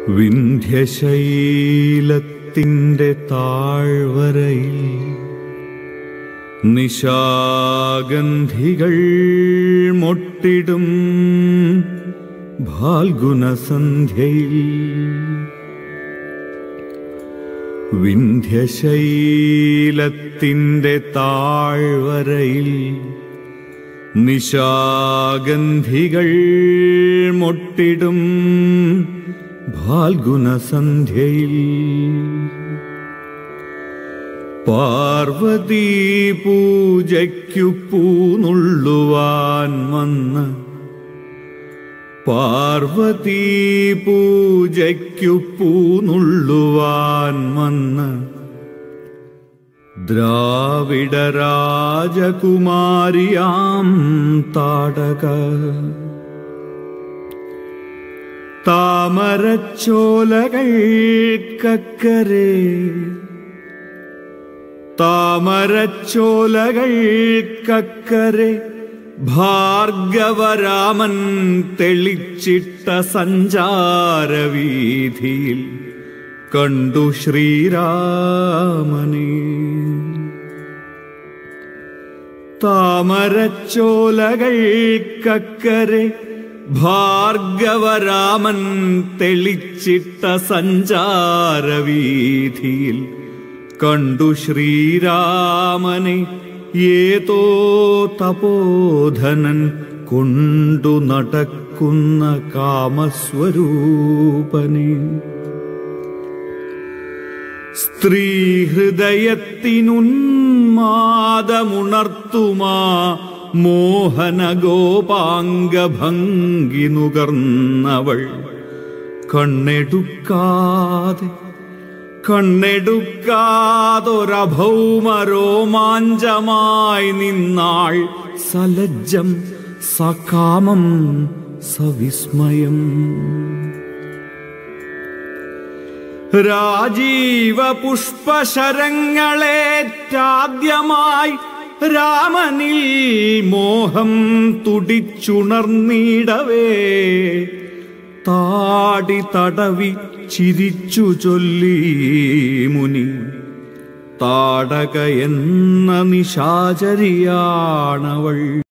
വിന്ധ്യശൈലത്തിൻ്റെ താഴ്വരയിൽ നിശാഗന്ധികൾ മൊട്ടിടും ഫാൽഗുണസന്ധ്യയിൽ വിന്ധ്യശൈലത്തിൻ്റെ താഴ്വരയിൽ നിശാഗന്ധികൾ മൊട്ടിടും ഫാൽഗുണസന്ധ്യയിൽ പാർവതീ പൂജയ്ക്കു പൂനുള്ളുവാൻ വന്ന് പാർവതീ പൂജയ്ക്കു പൂനുള്ളുവാൻ വന്ന് ദ്രാവിഡ രാജകുമാരിയാം താടക താമരച്ചോലകൾക്കക്കരെ താമരച്ചോലകൾക്കക്കരെ ഭാർഗവരാമൻ തെളിച്ചിട്ട സഞ്ചാരവീഥിയിൽ കണ്ടു ശ്രീരാമനെ താമരച്ചോലകൾക്കക്കരെ ഭാർഗവരാമൻ തെളിച്ചിട്ട സഞ്ചാരവീഥിയിൽ കണ്ടു ശ്രീരാമനെ ഏതോ തപോധനൻ കൊണ്ടു നടക്കുന്ന കാമസ്വരൂപനെ സ്ത്രീ ഹൃദയത്തിനുന്മാദമുണർത്തുമാ മോഹന ഗോപാംഗഭംഗി നുകർന്നവൾ കണ്ണെടുക്കാതെ കണ്ണെടുക്കാതൊരഭൗമരോമാഞ്ചമായി നിന്നാൾ സലജ്ജം സകാമം സവിസ്മയം രാജീവ പുഷ്പശരങ്ങളേറ്റാദ്യമായി രാമനിൽ മോഹം തുടിച്ചുണർന്നിടവേ താടി തടവി ചിരിച്ചു ചൊല്ലി മുനി താടക എന്ന നിശാചരിയാണവൾ